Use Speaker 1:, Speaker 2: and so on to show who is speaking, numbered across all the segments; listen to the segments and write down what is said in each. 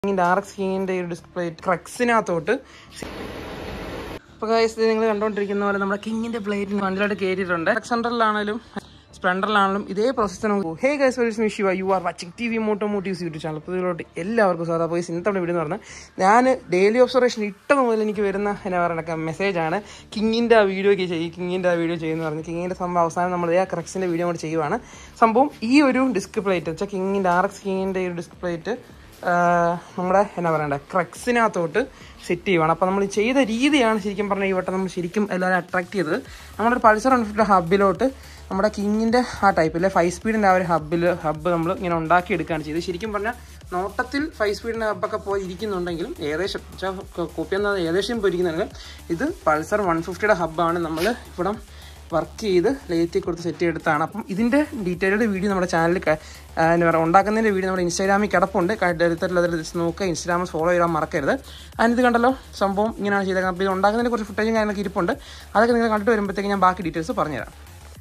Speaker 1: കിങ്ങിൻ്റെ R X കിങ്ങിൻ്റെ ഒരു display ക്രക്സിനകത്തോട്ട് ഇപ്പോൾ guys നിങ്ങൾ കണ്ടുകൊണ്ടിരിക്കുന്ന പോലെ നമ്മുടെ കിങ്ങിൻ്റെ പ്ലേറ്റിന് വണ്ടിയിലോട്ട് കയറ്റിയിട്ടുണ്ട് എക്സണ്ടറിലാണെങ്കിലും സ്പ്ലെൻഡറിലാണെങ്കിലും ഇതേ പ്രോസസ്സ് നമുക്ക് ഹേ ഗൈസ് വെൽസ് me Shiva you are watching T V automotives YouTube channel അപ്പോൾ ഇതിലോട്ട് എല്ലാവർക്കും സ്വാഗതം അപ്പോൾ ഇന്നത്തെ വീഡിയോ എന്ന് പറഞ്ഞാൽ ഞാൻ ഡെയിലി ഒബ്സർവേഷൻ ഇട്ടത് മുതൽ എനിക്ക് വരുന്ന എന്നാ പറയുക മെസ്സേജാണ് കിങ്ങിൻ്റെ ആ വീഡിയോയ്ക്ക് ചെയ്യും കിങ്ങിൻ്റെ ആ വീഡിയോ ചെയ്യുന്ന പറഞ്ഞു കിങ്ങിൻ്റെ സംഭവം അവസാനം നമ്മൾ ആ ക്രക്സിൻ്റെ വീഡിയോ കൂടെ ചെയ്യുവാണ് സംഭവം ഈ ഒരു ഡിസ്ക് പ്ലേറ്റ് വെച്ചാൽ കിങ്ങിൻ്റെ ആർ എക്സ് കിങ്ങിൻ്റെ ഒരു ഡിസ്ക് പ്ലേറ്റ് നമ്മുടെ എന്നാ പറയണ്ടേ ക്രക്സിനകത്തോട്ട് സെറ്റ് ചെയ്യുവാണ് അപ്പോൾ നമ്മൾ ചെയ്ത രീതിയാണ് ശരിക്കും പറഞ്ഞാൽ ഈ വട്ടം നമ്മൾ ശരിക്കും എല്ലാവരും അട്രാക്ട് ചെയ്തത് നമ്മുടെ ഒരു പൾസർ വൺ ഹബിലോട്ട് നമ്മുടെ കിങ്ങിൻ്റെ ആ ടൈപ്പിലെ ഫൈവ് സ്പീഡിൻ്റെ ആ ഒരു ഹബിൽ ഹബ്ബ് നമ്മൾ ഇങ്ങനെ ഉണ്ടാക്കിയെടുക്കുകയാണ് ചെയ്തത് ശരിക്കും പറഞ്ഞാൽ നോട്ടത്തിൽ ഫൈവ് സ്പീഡിൻ്റെ ഹബ്ബൊക്കെ പോയി ഇരിക്കുന്നുണ്ടെങ്കിലും ഏകദേശം കോപ്പി എന്നാൽ ഏകദേശം പോയിരിക്കുന്നുണ്ടെങ്കിലും ഇത് പൾസർ വൺ ഫിഫ്റ്റിയുടെ ഹബ്ബാണ് നമ്മൾ ഇവിടെ വർക്ക് ചെയ്ത് ലേറ്റി കൊടുത്ത് സെറ്റ് ചെയ്തെടുത്താണ് അപ്പം ഇതിൻ്റെ ഡീറ്റെയിൽഡ് വീഡിയോ നമ്മുടെ ചാനലിൽ എന്താ പറയുക ഉണ്ടാക്കുന്നതിൻ്റെ വീഡിയോ നമ്മുടെ ഇൻസ്റ്റാഗ്രാമിൽ കിടപ്പുണ്ട് എടുത്തിട്ടുള്ള അതിൽ ജസ്റ്റ് നോക്കുക ഇൻസ്റ്റാഗ്രാമിൽ ഫോളോ ചെയ്യാൻ മറക്കരുത് അതിനിത് കണ്ടല്ലോ സംഭവം ഇങ്ങനെയാണ് ചെയ്തേക്കുന്നത് അപ്പോൾ ഇത് ഉണ്ടാക്കുന്നതിന് കുറച്ച് ഫുട്ടേജും കാര്യങ്ങളൊക്കെ ഇരിപ്പുണ്ട് അതൊക്കെ നിങ്ങൾ കണ്ടിട്ട് വരുമ്പോഴത്തേക്ക് ഞാൻ ബാക്കി ഡീറ്റെയിൽസ് പറഞ്ഞുതരാം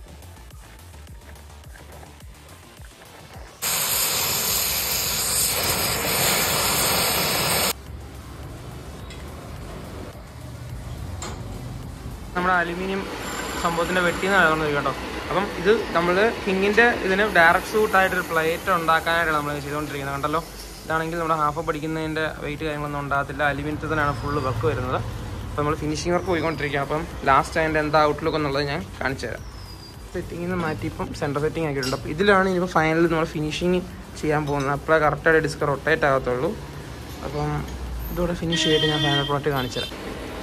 Speaker 1: നമ്മുടെ അലുമിനിയം സംഭവത്തിൻ്റെ വെട്ടിന്ന് നടന്നത് കേട്ടോ അപ്പം ഇത് നമ്മൾ കിങ്ങിൻ്റെ ഇതിന് ഡയറക്റ്റ് സൂട്ടായിട്ടൊരു പ്ലേറ്റ് ഉണ്ടാക്കാനായിട്ടാണ് നമ്മൾ ചെയ്തുകൊണ്ടിരിക്കുന്നത് കണ്ടല്ലോ ഇതാണെങ്കിൽ നമ്മുടെ ഹാഫ് പഠിക്കുന്നതിൻ്റെ വെയിറ്റ് കാര്യങ്ങളൊന്നും ഉണ്ടാകത്തില്ല അലുമിനിയത്തിൽ തന്നെയാണ് ഫുള്ള് വർക്ക് വരുന്നത് അപ്പോൾ നമ്മൾ ഫിനിഷിംഗ് വർക്ക് പോയിക്കൊണ്ടിരിക്കുക അപ്പം ലാസ്റ്റ് അതിൻ്റെ എന്താ ഔട്ട്ലുക്ക് എന്നുള്ളത് ഞാൻ കാണിച്ചു തരാം സെറ്റിങ്ങിൽ നിന്ന് മാറ്റി ഇപ്പം സെൻറ്റർ സെറ്റിംഗ് ആക്കിയിട്ടുണ്ട് അപ്പോൾ ഇതിലാണ് ഇനിയിപ്പോൾ ഫൈനലിൽ നമ്മൾ ഫിനിഷിങ് ചെയ്യാൻ പോകുന്നത് അപ്പോഴേ കറക്റ്റായിട്ട് ഡിസ്ക് റൊട്ടേറ്റ് ആകത്തുള്ളൂ അപ്പം ഇതോടെ ഫിനിഷ് ചെയ്തിട്ട് ഞാൻ ഫൈനൽ പ്രോഡക്റ്റ് കാണിച്ചു തരാം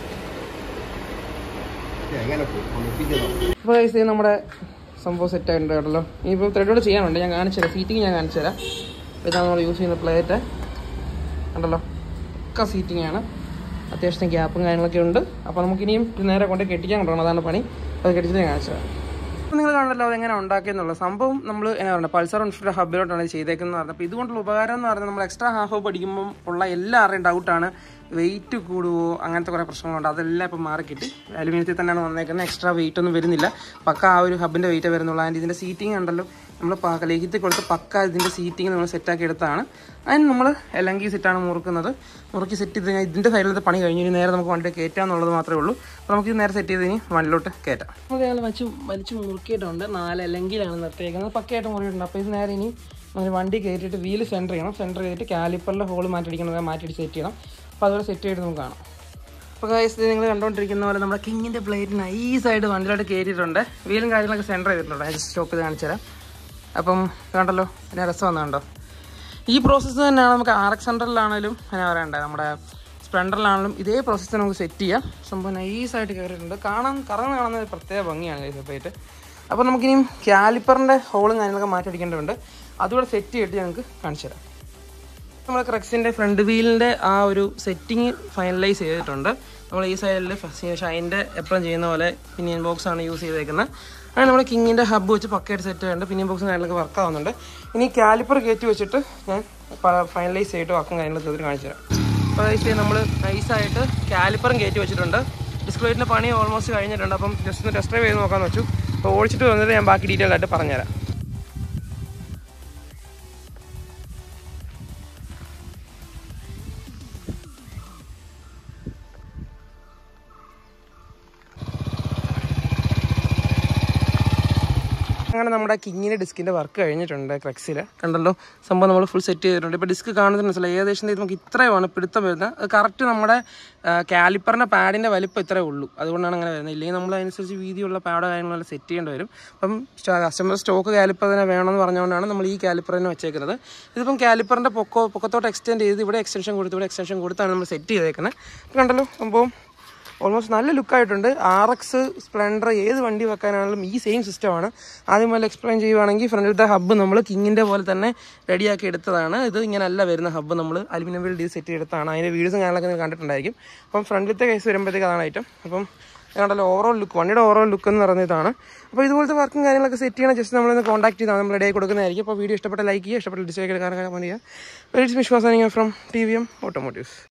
Speaker 1: അപ്പോൾ ഇത് നമ്മുടെ സംഭവം സെറ്റ് ആയിട്ടുണ്ട് കേട്ടല്ലോ ഇനിയിപ്പോൾ ത്രെഡോട് ചെയ്യാനുണ്ട് ഞാൻ കാണിച്ചു തരാം സീറ്റിംഗ് ഞാൻ കാണിച്ചു തരാം അപ്പോൾ ഇതാണ് നമ്മൾ യൂസ് ചെയ്യുന്ന പ്ലേറ്റ് കണ്ടല്ലോ ഒക്കെ സീറ്റിംഗ് ആണ് അത്യാവശ്യം ഗ്യാപ്പും കാര്യങ്ങളൊക്കെ ഉണ്ട് അപ്പോൾ നമുക്കിനിയും ഇത് നേരെ കൊണ്ട് കെട്ടിക്കാൻ കൊണ്ടുപോകണം അതാണ് പണി അത് കെട്ടിച്ചിട്ട് ഞാൻ കാണിച്ചു തരാം അപ്പോൾ നിങ്ങൾ കാണല്ലോ അത് എങ്ങനെ ഉണ്ടാക്കിയെന്നുള്ളത് സംഭവം നമ്മൾ എന്നാ പറയുക പൾസർ വൺ ഹബിലോട്ടാണ് ഇത് ചെയ്തേക്കുന്നത് പറഞ്ഞത് അപ്പോൾ ഇതുകൊണ്ടുള്ള ഉപകാരം എന്ന് പറഞ്ഞാൽ നമ്മൾ എക്സ്ട്രാ ഹാഫ് പഠിക്കുമ്പോൾ ഉള്ള എല്ലാവരുടെയും ഡൗട്ടാണ് വെയിറ്റ് കൂടുവോ അങ്ങനത്തെ കുറേ പ്രശ്നങ്ങളുണ്ട് അതെല്ലാം ഇപ്പോൾ മാറിക്കിട്ടി അലുമിനിയത്തിൽ തന്നെയാണ് വന്നേക്കുന്നത് എക്സ്ട്രാ വെയിറ്റ് ഒന്നും വരുന്നില്ല പക്ക ആ ഒരു ഹബിൻ്റെ വെയിറ്റ് വരുന്നുള്ളൂ അതിൻ്റെ ഇതിൻ്റെ സീറ്റിംഗ് ഉണ്ടല്ലോ നമ്മൾ ലേഖത്തിൽ കൊടുത്ത് പക്ക ഇതിൻ്റെ സീറ്റിംഗ് നമ്മൾ സെറ്റാക്കി എടുത്താണ് അതിന് നമ്മൾ എലങ്കി സെറ്റാണ് മുറുക്കുന്നത് മുറുക്കി സെറ്റ് ചെയ്ത് കഴിഞ്ഞാൽ ഇതിൻ്റെ സൈഡിലത്തെ പണി കഴിഞ്ഞ് ഇനി നേരെ നമുക്ക് വണ്ടി കയറ്റാന്നുള്ളത് മാത്രമേ ഉള്ളൂ അപ്പോൾ നമുക്ക് ഇത് നേരെ സെറ്റ് ചെയ്ത് ഇനി വണ്ടിലോട്ട് കയറ്റാം നമുക്ക് ഞങ്ങൾ വച്ച് വലിച്ച് മുറുക്കിയിട്ടുണ്ട് നാല് എലങ്കിലാണ് നിർത്തിയേക്കുന്നത് പക്കയായിട്ട് മുറിയിട്ടുണ്ട് അപ്പോൾ ഇത് നേരെ ഇനി നമ്മൾ വണ്ടി കയറ്റിയിട്ട് വീല് സെൻറ്റർ ചെയ്യണം സെൻറ്റർ ചെയ്തിട്ട് കാലിപ്പറിലെ ഹോൾ മാറ്റിടിക്കുന്നത് മാറ്റിയിട്ട് സെറ്റ് ചെയ്യണം അപ്പോൾ അതുപോലെ സെറ്റ് ചെയ്ത് നമുക്ക് കാണാം അപ്പോൾ ഗൈസ് നിങ്ങൾ കണ്ടുകൊണ്ടിരിക്കുന്ന പോലെ നമ്മുടെ കിങ്ങിൻ്റെ പ്ലേറ്റ് നൈസായിട്ട് വണ്ടിയിലോട്ട് കയറ്റിയിട്ടുണ്ട് വീലും കാര്യങ്ങളൊക്കെ സെൻറ്റർ ചെയ്തിട്ടുണ്ട് ഞാൻ സ്റ്റോപ്പ് ചെയ്ത് കാണിച്ചു തരാം അപ്പം കണ്ടല്ലോ പിന്നെ രസം വന്നുണ്ടോ ഈ പ്രോസസ്സ് തന്നെയാണ് നമുക്ക് ആർ എക്സ് ഹൺഡ്രഡിലാണെങ്കിലും എന്നാ പറയണ്ടേ നമ്മുടെ സ്പ്ലെൻഡറിലാണെങ്കിലും ഇതേ പ്രോസസ്സ് നമുക്ക് സെറ്റ് ചെയ്യാം സംഭവം നൈസായിട്ട് കയറിയിട്ടുണ്ട് കാണാൻ കറന്ന് കാണുന്ന ഒരു പ്രത്യേക ഭംഗിയാണ് ഗൈസ് പ്ലേറ്റ് അപ്പോൾ നമുക്കിനിയും കാലിപ്പറിൻ്റെ ഹോളും കാര്യങ്ങളൊക്കെ മാറ്റിയടിക്കേണ്ടതുണ്ട് അതുകൂടെ സെറ്റ് ചെയ്തിട്ട് ഞങ്ങൾക്ക് കാണിച്ചു തരാം നമ്മൾ ക്രക്സിൻ്റെ ഫ്രണ്ട് വീലിൻ്റെ ആ ഒരു സെറ്റിങ് ഫൈനലൈസ് ചെയ്തിട്ടുണ്ട് നമ്മൾ ഈ സൈഡിൽ ഷൈൻ്റെ എപ്പോഴും ചെയ്യുന്ന പോലെ പിനിയൻ ബോക്സ് ആണ് യൂസ് ചെയ്തേക്കുന്നത് അങ്ങനെ നമ്മൾ കിങ്ങിൻ്റെ ഹബ്ബ് വെച്ച് പക്കയായിട്ട് സെറ്റ് ചെയ്യുന്നുണ്ട് പിനിയൻ ബോക്സും കാര്യങ്ങളൊക്കെ വർക്ക് ആവുന്നുണ്ട് ഇനി കാലിപ്പർ കയറ്റി വെച്ചിട്ട് ഞാൻ ഫൈനലൈസ് ചെയ്തിട്ട് വർക്കും കാര്യങ്ങളൊക്കെ ചെയ്തിട്ട് കാണിച്ചു തരാം അപ്പോൾ നമ്മൾ നൈസായിട്ട് കാലിപ്പറും കയറ്റി വെച്ചിട്ടുണ്ട് ഡിസ്പ്ലേറ്റിൻ്റെ പണി ഓൾമോസ്റ്റ് കഴിഞ്ഞിട്ടുണ്ട് അപ്പം ജസ്റ്റ് ഒന്ന് ടെസ്റ്റ് ഡ്രൈവ് ചെയ്ത് നോക്കാമെന്ന് വെച്ചു അപ്പോൾ ഓടിച്ചിട്ട് വന്നിട്ട് ഞാൻ ബാക്കി ഡീറ്റെയിൽ ആയിട്ട് പറഞ്ഞുതരാം അങ്ങനെ നമ്മുടെ കിങ്ങിൻ്റെ ഡിസ്കിൻ്റെ വർക്ക് കഴിഞ്ഞിട്ടുണ്ട് ക്രക്സിൽ കണ്ടല്ലോ സംഭവം നമ്മൾ ഫുൾ സെറ്റ് ചെയ്തിട്ടുണ്ട് ഇപ്പോൾ ഡിസ്ക് കാണുന്നത് മനസ്സിലായി ഏകദേശം ഇത് നമുക്ക് ഇത്രയുമാണ് പിടുത്തം വരുന്നത് അത് കറക്റ്റ് നമ്മുടെ കാലിപ്പറിൻ്റെ പാഡിൻ്റെ വലിപ്പം ഇത്രയേ ഉള്ളൂ അതുകൊണ്ടാണ് അങ്ങനെ വരുന്നത് ഇല്ലെങ്കിൽ നമ്മൾ അതിനനുസരിച്ച് വീതിയുള്ള പാഡോ കാര്യങ്ങളെല്ലാം സെറ്റ് ചെയ്യേണ്ടി വരും അപ്പം കസ്റ്റമർ സ്റ്റോക്ക് കാലിപ്പർ തന്നെ വേണമെന്ന് പറഞ്ഞുകൊണ്ടാണ് നമ്മൾ ഈ കാലിപ്പർ തന്നെ വെച്ചേക്കുന്നത് ഇതിപ്പം കാലിപ്പറിൻ്റെ പൊക്കോ പൊക്കത്തോട്ട് എക്സ്റ്റെൻഡ് ചെയ്ത് ഇവിടെ എക്സ്റ്റൻഷൻ കൊടുത്ത് ഇവിടെ എക്സ്റ്റൻഷൻ കൊടുത്താണ് നമ്മൾ സെറ്റ് ചെയ്തേക്കുന്നത് കണ്ടല്ലോ സംഭവം ഓൾമോസ്റ്റ് നല്ല ലുക്കായിട്ടുണ്ട് ആർ എക്സ് സ്പ്ലെൻഡർ ഏത് വണ്ടി വെക്കാനാണെങ്കിലും ഈ സെയിം സിസ്റ്റമാണ് ആദ്യം പോലെ എക്സ്പ്ലെയിൻ ചെയ്യുവാണെങ്കിൽ ഫ്രണ്ടിലത്തെ ഹബ്ബ് നമ്മൾ കിങ്ങിൻ്റെ പോലെ തന്നെ റെഡിയാക്കി എടുത്തതാണ് ഇത് ഇങ്ങനെയല്ല വരുന്ന ഹബ്ബ് നമ്മൾ അലുമിനിയം വീൽ ഡി സെറ്റ് ചെയ്തെടുത്താണ് അതിൻ്റെ വീഡിയോസും കാര്യങ്ങളൊക്കെ നിങ്ങൾ കണ്ടിട്ടുണ്ടായിരിക്കും അപ്പം ഫ്രണ്ടിലത്തെ കേസ് വരുമ്പോഴത്തേക്ക് അതാണ് ഐറ്റം അപ്പം കണ്ടല്ലോ ഓവറോൾ ലുക്ക് വണ്ടിയുടെ ഓവറോൾ ലുക്ക് എന്ന് പറയുന്നതാണ് അപ്പോൾ ഇതുപോലത്തെ വർക്കും കാര്യങ്ങളൊക്കെ സെറ്റ് ചെയ്യണം ജസ്റ്റ് നമ്മളൊന്ന് കോൺടാക്ട് ചെയ്താൽ നമ്മൾ ഇടയിൽ കൊടുക്കുന്നതായിരിക്കും അപ്പോൾ വീഡിയോ ഇഷ്ടപ്പെട്ട ലൈക്ക് ചെയ്യുക ഇഷ്ടപ്പെട്ട ഡിസ്ലൈക്ക് എടുക്കാനൊക്കെ മതി വെരി വിശ്വാസം from T V M automotives